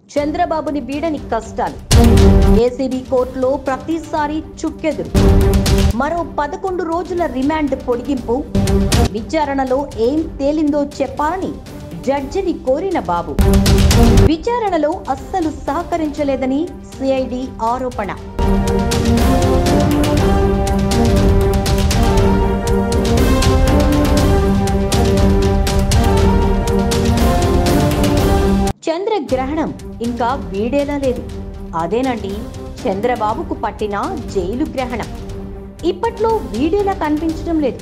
చంద్రబాబుని వీడని కష్టాలు ఏసీబీ కోర్టులో ప్రతిసారి చుక్కెదురు మరో పదకొండు రోజుల రిమాండ్ పొడిగింపు విచారణలో ఏం తేలిందో చెప్పాలని జడ్జిని కోరిన బాబు విచారణలో అస్సలు సహకరించలేదని సిఐడి ఆరోపణ చంద్రగ్రహణం ఇంకా వీడేలా లేదు అదేనండి చంద్రబాబుకు పట్టిన జైలు గ్రహణం ఇప్పట్లో వీడేలా కనిపించడం లేదు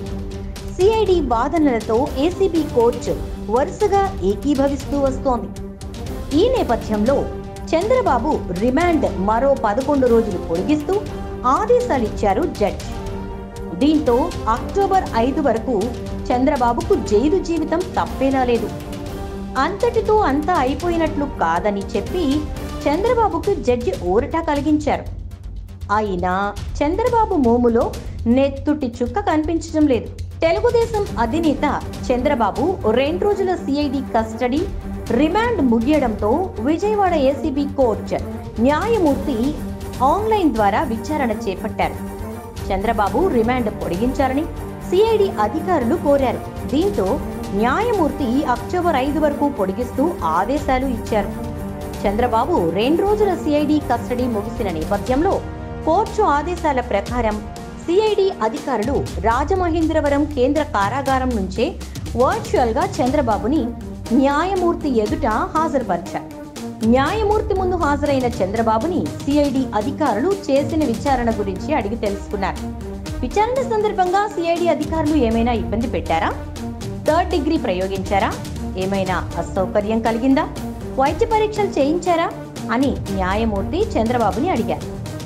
సిఐడి వాదనలతో ఏసీబీ కోర్టు వరుసగా ఏకీభవిస్తూ వస్తోంది ఈ నేపథ్యంలో చంద్రబాబు రిమాండ్ మరో పదకొండు రోజులు పొడిగిస్తూ ఆదేశాలిచ్చారు జడ్జి దీంతో అక్టోబర్ ఐదు వరకు చంద్రబాబుకు జైలు జీవితం తప్పేలా లేదు అంతటితో అంతా అయిపోయినట్లు కాదని చెప్పి చంద్రబాబుకు జడ్జి ఊరట కలిగించారు అయినా చంద్రబాబు మోములో నెత్తుటి చుక్క కనిపించడం లేదు తెలుగుదేశం అధినేత చంద్రబాబు రెండు రోజుల సిఐడి కస్టడీ రిమాండ్ ముగియడంతో విజయవాడ ఏసీబీ కోర్టు న్యాయమూర్తి ఆన్లైన్ ద్వారా విచారణ చేపట్టారు చంద్రబాబు రిమాండ్ పొడిగించాలని సిఐడి అధికారులు కోరారు దీంతో న్యాయమూర్తి అక్టోబర్ ఐదు వరకు పొడిగిస్తూ ఆదేశాలు ఇచ్చారు చంద్రబాబు రెండు రోజుల సిఐడి కస్టడీ ముగిసిన నేపథ్యంలో కోర్టు ఆదేశాల ప్రకారం సిఐడి అధికారులు రాజమహేంద్రవరం కేంద్ర కారాగారం నుంచే వర్చువల్ గా చంద్రబాబుని న్యాయమూర్తి ఎదుట హాజరుపరిచారు న్యాయమూర్తి ముందు హాజరైన చంద్రబాబుని సిఐడి అధికారులు చేసిన విచారణ గురించి అడిగి తెలుసుకున్నారు విచారణ సందర్భంగా సిఐడి అధికారులు ఏమైనా ఇబ్బంది పెట్టారా థర్డ్ డిగ్రీ ప్రయోగించారా ఏమైనా అసౌకర్యం కలిగిందా వైద్య పరీక్షలు చేయించారా అని న్యాయమూర్తి చంద్రబాబుని అడిగారు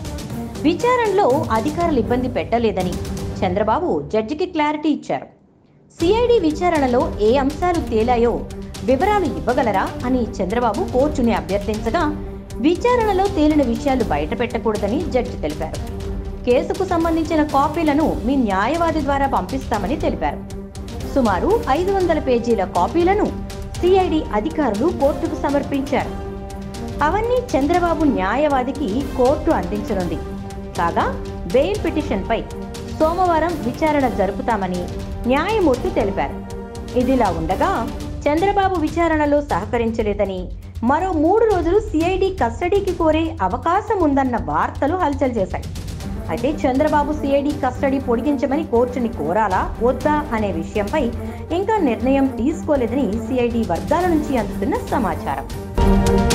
విచారణలో అధికారులు ఇబ్బంది పెట్టలేదని చంద్రబాబు జడ్జికి క్లారిటీ ఇచ్చారు సిఐడి విచారణలో ఏ అంశాలు తేలాయో వివరాలు ఇవ్వగలరా అని చంద్రబాబు కోర్టుని అభ్యర్థించగా విచారణలో తేలిన విషయాలు బయటపెట్టకూడదని జడ్జి తెలిపారు కేసుకు సంబంధించిన కాపీలను మీ న్యాయవాది ద్వారా పంపిస్తామని తెలిపారు సుమారు ఐదు వందల పేజీల కాపీలను సిఐడి అధికారులు కోర్టుకు సమర్పించారు అవన్నీ చంద్రబాబు న్యాయవాదికి కోర్టు అందించనుంది కాగా బెయిల్ పిటిషన్పై సోమవారం విచారణ జరుపుతామని న్యాయమూర్తి తెలిపారు ఇదిలా ఉండగా చంద్రబాబు విచారణలో సహకరించలేదని మరో మూడు రోజులు సిఐడి కస్టడీకి కోరే అవకాశం ఉందన్న వార్తలు హల్చల్ చేశాయి అయితే చంద్రబాబు సిఐడి కస్టడీ పొడిగించమని కోర్టుని కోరాలా వద్దా అనే విషయంపై ఇంకా నిర్ణయం తీసుకోలేదని సిఐడి వర్గాల నుంచి అందుతున్న సమాచారం